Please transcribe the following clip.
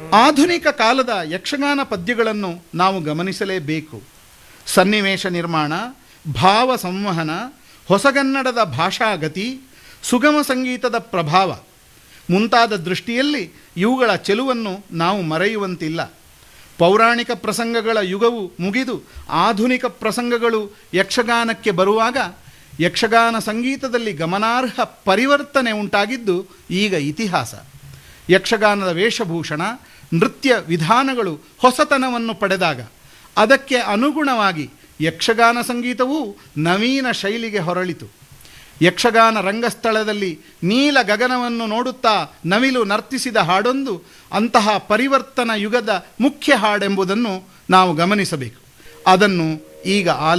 ಆಧುನಿಕ ಕಾಲದ ಯಕ್ಷಗಾನ ಪದ್ಯಗಳನ್ನು ನಾವು ಗಮನಿಸಲೇಬೇಕು ಸನ್ನಿವೇಶ ನಿರ್ಮಾಣ ಭಾವ ಸಂವಹನ ಹೊಸಗನ್ನಡದ ಭಾಷಾಗತಿ ಸುಗಮ ಸಂಗೀತದ ಪ್ರಭಾವ ಮುಂತಾದ ದೃಷ್ಟಿಯಲ್ಲಿ ಇವುಗಳ ಚೆಲುವನ್ನು ನಾವು ಮರೆಯುವಂತಿಲ್ಲ ಪೌರಾಣಿಕ ಪ್ರಸಂಗಗಳ ಯುಗವು ಮುಗಿದು ಆಧುನಿಕ ಪ್ರಸಂಗಗಳು ಯಕ್ಷಗಾನಕ್ಕೆ ಬರುವಾಗ ಯಕ್ಷಗಾನ ಸಂಗೀತದಲ್ಲಿ ಗಮನಾರ್ಹ ಪರಿವರ್ತನೆ ಉಂಟಾಗಿದ್ದು ಈಗ ಇತಿಹಾಸ ಯಕ್ಷಗಾನದ ವೇಷಭೂಷಣ ನೃತ್ಯ ವಿಧಾನಗಳು ಹೊಸತನವನ್ನು ಪಡೆದಾಗ ಅದಕ್ಕೆ ಅನುಗುಣವಾಗಿ ಯಕ್ಷಗಾನ ಸಂಗೀತವೂ ನವೀನ ಶೈಲಿಗೆ ಹೊರಳಿತು ಯಕ್ಷಗಾನ ರಂಗಸ್ಥಳದಲ್ಲಿ ನೀಲ ಗಗನವನ್ನು ನೋಡುತ್ತಾ ನವಿಲು ನರ್ತಿಸಿದ ಹಾಡೊಂದು ಅಂತಹ ಪರಿವರ್ತನ ಯುಗದ ಮುಖ್ಯ ಹಾಡೆಂಬುದನ್ನು ನಾವು ಗಮನಿಸಬೇಕು ಅದನ್ನು ಈಗ